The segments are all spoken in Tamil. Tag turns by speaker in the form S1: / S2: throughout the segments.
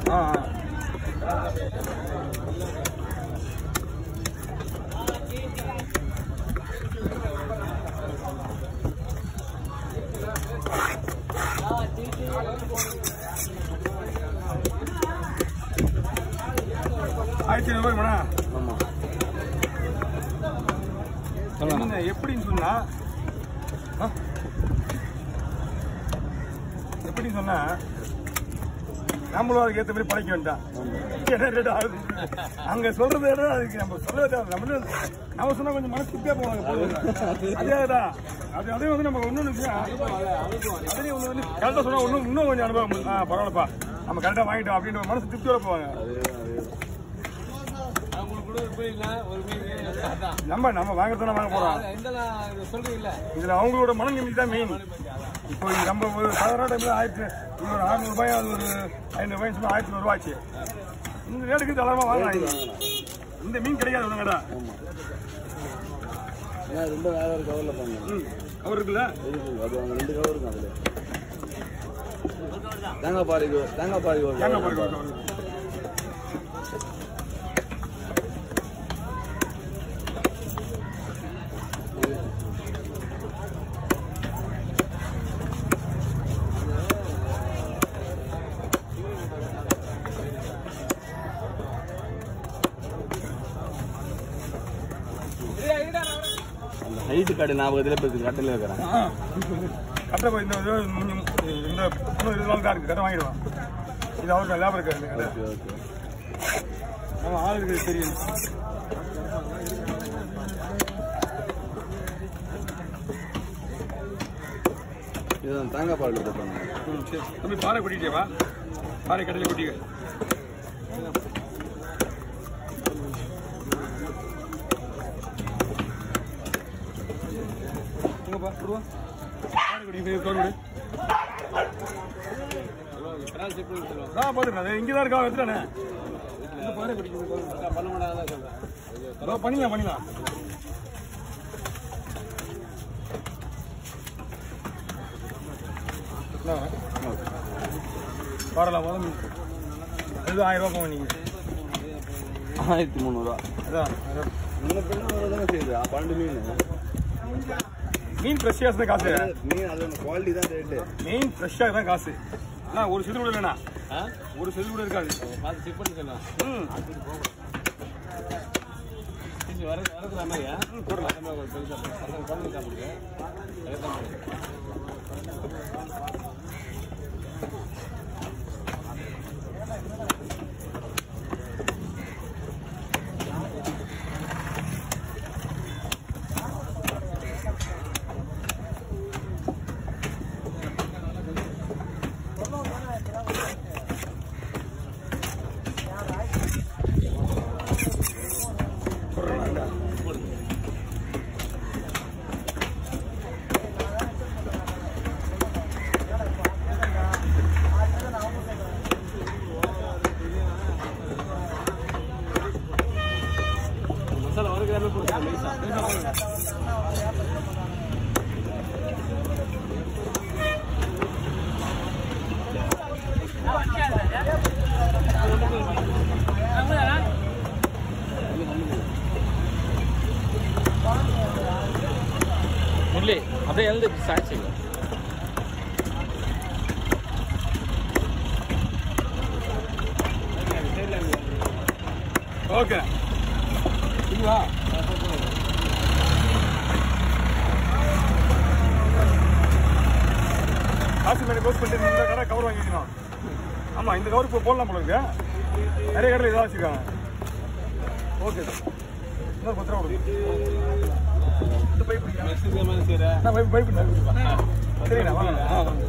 S1: ஆ ஆ ஆயிரத்தி ஐநூறு ரூபாய்
S2: ஆமாம்
S1: என்ன எப்படின்னு சொன்னா ஆ? எப்படின்னு சொன்னா நம்மளும் அதுக்கு ஏற்ற மாதிரி பழைக்க வேண்டாம் என்ன ரேட் ஆகுது அங்க சொல்றத விட அதுக்கு நம்ம சொல்ல வேண்டாம் நம்ம வந்து நம்ம சொன்னா கொஞ்சம் மனசு திருப்தியா போவாங்க போதும். அதேதான் அது அதே வந்து நம்ம இன்னொன்று விஷயம் அதே ஒன்று வந்து கரெக்டாக சொன்னா இன்னும் இன்னும் கொஞ்சம் அனுபவம் ஆ பரவாயில்லப்பா நம்ம கரெக்டாக வாங்கிட்டோம் அப்படின்னு ஒரு மனசு திருப்தியோட போவாங்க
S3: அவங்களுக்கு கூட போய் இல்ல ஒரு மீன் அதான்
S1: நம்ம நம்ம வாங்கத்தானே வாங்க போறோம்
S3: இந்த சொல்றீங்கல்ல
S1: இதுல அவங்களோட மன நிம்மதி தான் மெயின் இப்போ இது நம்ம ஒரு சாதாரண டைம்ல ஆயிரத்தி இது ஒரு அறுநூறு ரூபாய் அது ஒரு ஐநூறு ரூபாய் சொன்னா ஆயிரத்தி நூறு ரூபாய் ஆச்சு இந்த ரேட்டுக்கு தளரமா வாங்கலாம் இது. இந்த மீன் கிடைக்காது ஒண்ணுங்கடா
S2: ஏன்னா ரொம்ப வேற ஒரு கவரில் பண்ணலாம்
S1: ம் அவர் இருக்குல்ல
S2: இருக்கு அது அவங்க ரெண்டு கவர் இருக்கும் அதில் தேங்காய் பாறைக்கு தேங்காய் பாறைக்கு ஒரு
S1: தேங்காய்
S2: cover
S1: பாருங்க
S2: இருக்கும். அந்த ஹைட்டு கார்டு ஞாபகத்தில் இப்போ கட்டில் இருக்கிறேன்
S1: கட்டை போய் இந்த இது முடிஞ்சு- இந்த இன்னும் இது தான் இருக்கு கட்டை வாங்கிடுவான் இது அவருக்கு லேபர் இருக்காரு
S2: ஓகே ஓகே
S1: நம்ம ஆள் இருக்குது தெரியும்
S2: இதுதான் தேங்காய் பாறையில் போட்டாங்க
S1: ம் சரி தம்பி பாறை கொட்டிட்டே வா பாறை கடையில் கொட்டிக்க எங்கப்பா கொடுவா பாறை கொட்டி போய் கவர் விடு நான் பார்த்துக்கிறேன் அது இங்கே தான் இருக்கா எடுத்துட்டானே இந்த பாறை கொட்டிக்க
S3: பண்ண மாட்டாங்க சொல்றேன்
S1: அதோ பண்ணிக்கலாம் பண்ணிக்கலாம் பாரலாம் முதல் இது ஆயிரம் ரூபா போங்க நீங்கள்
S2: ஆயிரத்தி முந்நூறுரூவா
S1: அதான் அதான்.
S2: முன்ன பின்ன ஒரு தானே செய்யுது ஆ, பன்னெண்டு மீன்
S1: மீன் ஃப்ரெஷ்ஷாக தான் காசு
S2: மீன் அது குவாலிட்டி தான் ரேட்டு
S1: மீன் ஃப்ரெஷ்ஷாக தான் காசு ஆனால் ஒரு சிறு கூட இல்லைண்ணா
S3: ஆ?
S1: ஒரு சிறு கூட இருக்காது
S3: பார்த்து செக் பண்ணி சொல்லலாம்
S1: ம்
S3: திருச்சி வர வரதுல அம்மையா பெருசா பசங்க குழந்தை சாப்பிடுங்க அதுதான் பண்ணுங்க. மசாலா வறுக்கிறாமே போடுங்க லேசா லேசா போடுங்க முரளி அப்படியே எழுந்து சாட்சி
S1: ஓகே சரிங்களா காசு மேலே கோஸ் பண்ணிட்டு இந்த கடை கவர் வாங்கிக்கணும் ஆமாம் இந்த கவர் இப்போ போடலாம் போல இருக்கு நிறைய கடையில் இதாக வச்சுருக்காங்க ஓகே இன்னொரு பத்து ரூபா கொடுங்க இந்த பைப் பிடிக்கலாம்
S3: மெக்சிகன் மாதிரி செய்கிற
S1: நான் பைப் பைப் சரிண்ணா வாங்க ஆ வாங்க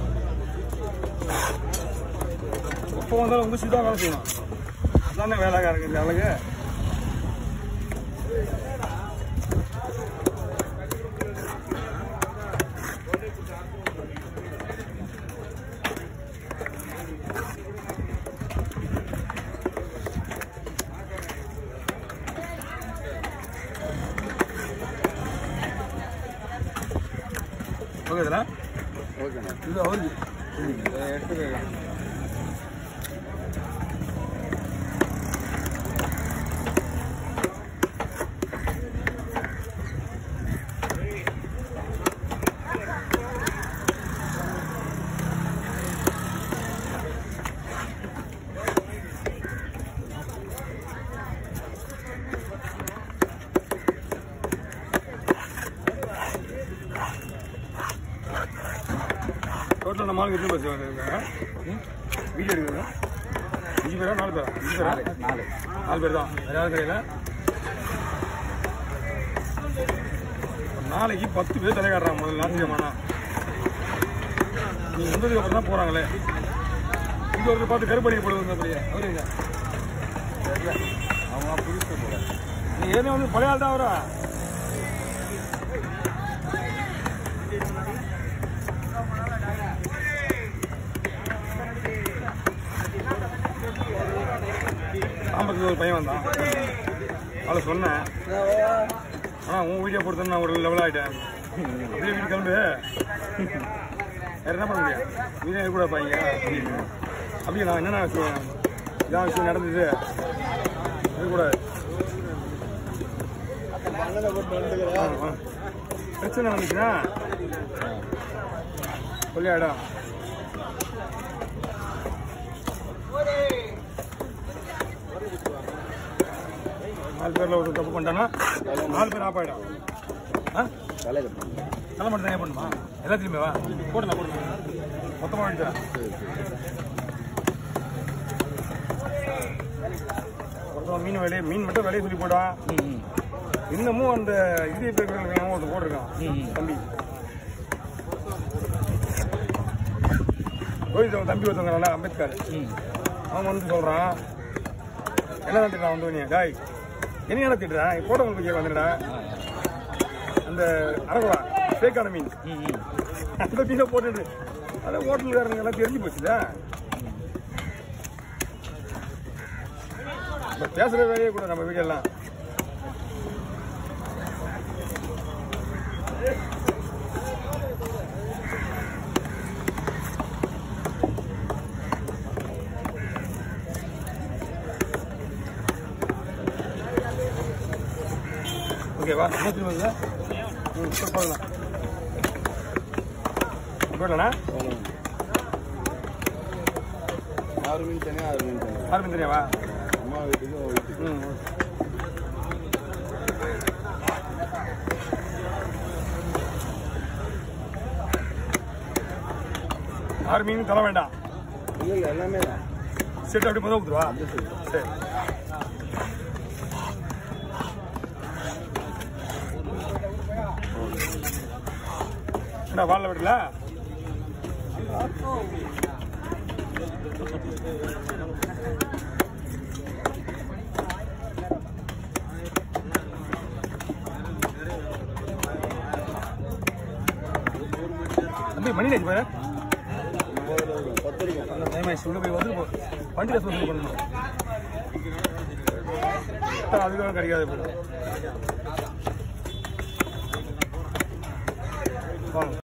S1: எப்போ வந்தாலும் வந்து சீதா வேலை செய்யணும் அதானே வேலைக்காரங்க இந்த அழகு ஓகே இதெல்லாம்
S2: ஓகேண்ணா
S1: இது அவருக்கு
S2: எடுத்துக்கலாம்
S1: ஆளுங்க எத்தனை பேர் இருக்காங்க வீடியோ எடுக்கிறதா அஞ்சு பேரா நாலு பேரா அஞ்சு பேரா
S2: நாலு
S1: நாலு பேர் தான் வேற யாரும் கிடையாது நாளைக்கு பத்து பேர் தலை காட்டுறாங்க முதல்ல ஞாயிற்றுக்கிழமைனா நீ வந்ததுக்கு அப்புறம் தான் போறாங்களே இங்க ஒருத்தர் பார்த்து கருப்பணி போடுவது அப்படியே அவருங்க
S2: அவங்க புதுசு போல
S1: நீ ஏற்கனவே வந்து பழைய ஆள் தான் அவரா ஆம்பத்துக்கு ஒரு பையன் வந்தான் அவளை சொன்னேன் ஆனா உன் வீடியோ பொறுத்த நான் ஒரு லெவல் ஆயிட்டேன் அப்படியே வீட்டு கிளம்பு வேற என்ன பண்ண முடியும் நீ தான் கூட பையங்க அப்படியே நான் என்னென்ன விஷயம் இதான் விஷயம் நடந்தது இருக்கக்கூடாது ஆ, ஆ. பிரச்சனை வந்துச்சுன்னா சொல்லியாடா நாலு பேர்ல ஒரு தப்பு பண்ணிட்டானா நாலு பேர் ஆஃப் ஆயிடும் ஆ
S2: தலை கட்டணும்
S1: தலை மட்டும் தான் பண்ணுமா எல்லாத்துலையுமே வா போடலாம் போடலாம் மொத்தமாக எடுத்துறேன் மொத்தமாக மீன் விலையை மீன் மட்டும் விலையை சொல்லி போடுவான் இன்னமும் அந்த இந்திய பேர்கள் ஒருத்தர் போட்டிருக்கான் தம்பி ரோஹித் அவன் தம்பி ஒருத்தவங்க அம்பேத்கர் அவன் வந்து சொல்றான் என்ன திட்டுறான் வந்து நீ டாய் என்ன என்ன திட்டுறான் போட்டோ உங்களுக்கு வந்துடா அந்த அரகுவா சேக்கான மீன் அந்த மீனை போட்டுட்டு அதான் ஹோட்டல்காரங்க எல்லாம் தெரிஞ்சு போச்சுதா இப்ப பேசுற வேலையே கூட நம்ம வீடெல்லாம் ஓகேவா நூற்றி வருது ம் சரி போடலாம் போடலண்ணா
S2: ஆறு மீன் தனியா ஆறு மீன் தனியா
S1: யாருக்கும் தெரியாவா
S2: அம்மா வீட்டுக்கு உன் வீட்டுக்கு
S1: ம் ஆறு மீன் தர வேண்டாம்
S2: இல்லை இல்லை எல்லாமே தான்
S1: சரி அப்படி முதல் கொடுத்துருவா சரி என்ன வாழ விடல தம்பி மணி நேச்சு பாரு
S2: பத்து இருக்கும்
S1: அந்த டைம் ஆயிடுச்சு உள்ள போய் வந்து போ வண்டி காசு வசூல் பண்ணணும் அதுக்காக கிடைக்காது போல வாங்க